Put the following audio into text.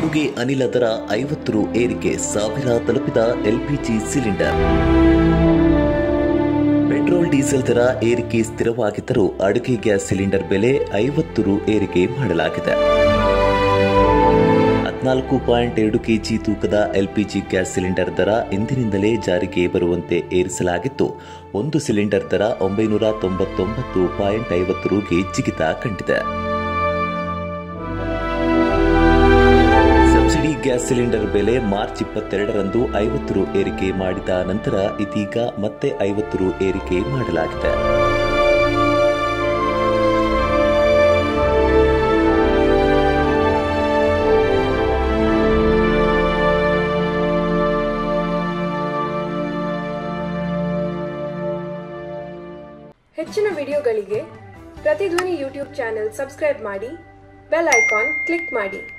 ಅಡುಗೆ ಅನಿಲ ದರ ಐವತ್ತು ರು ಏರಿಕೆ ಸಾವಿರ ತಲುಪಿದ ಎಲ್ಪಿಜಿ ಸಿಲಿಂಡರ್ ಪೆಟ್ರೋಲ್ ಡೀಸೆಲ್ ದರ ಏರಿಕೆ ಸ್ಥಿರವಾಗಿದ್ದರೂ ಅಡುಗೆ ಗ್ಯಾಸ್ ಸಿಲಿಂಡರ್ ಬೆಲೆ ಐವತ್ತು ರು ಏರಿಕೆ ಮಾಡಲಾಗಿದೆ ಹದಿನಾಲ್ಕು ಪಾಯಿಂಟ್ ಎರಡು ಕೆಜಿ ತೂಕದ ಎಲ್ಪಿಜಿ ಗ್ಯಾಸ್ ಸಿಲಿಂಡರ್ ದರ ಇಂದಿನಿಂದಲೇ ಜಾರಿಗೆ ಬರುವಂತೆ ಏರಿಸಲಾಗಿತ್ತು ಒಂದು ಸಿಲಿಂಡರ್ ದರ ಒಂಬೈನೂರ ತೊಂಬತ್ತೊಂಬತ್ತು ಪಾಯಿಂಟ್ ಐವತ್ತು ರುಗೆ ಜಿಗಿತ ಕಂಡಿದೆ ಸಬ್ಸಿಡಿ ಗ್ಯಾಸ್ ಸಿಲಿಂಡರ್ ಬೆಲೆ ಮಾರ್ಚ್ ಇಪ್ಪತ್ತೆರಡರಂದು ಐವತ್ತು ರು ಏರಿಕೆ ಮಾಡಿದ ನಂತರ ಇದೀಗ ಮತ್ತೆ ಐವತ್ತು ರು ಏರಿಕೆ ಮಾಡಲಾಗಿದೆ ಹೆಚ್ಚಿನ ವಿಡಿಯೋಗಳಿಗೆ ಪ್ರತಿಧ್ವನಿ ಯೂಟ್ಯೂಬ್ ಚಾನೆಲ್ ಸಬ್ಸ್ಕ್ರೈಬ್ ಮಾಡಿ ಬೆಲ್ ಐಕಾನ್ ಕ್ಲಿಕ್ ಮಾಡಿ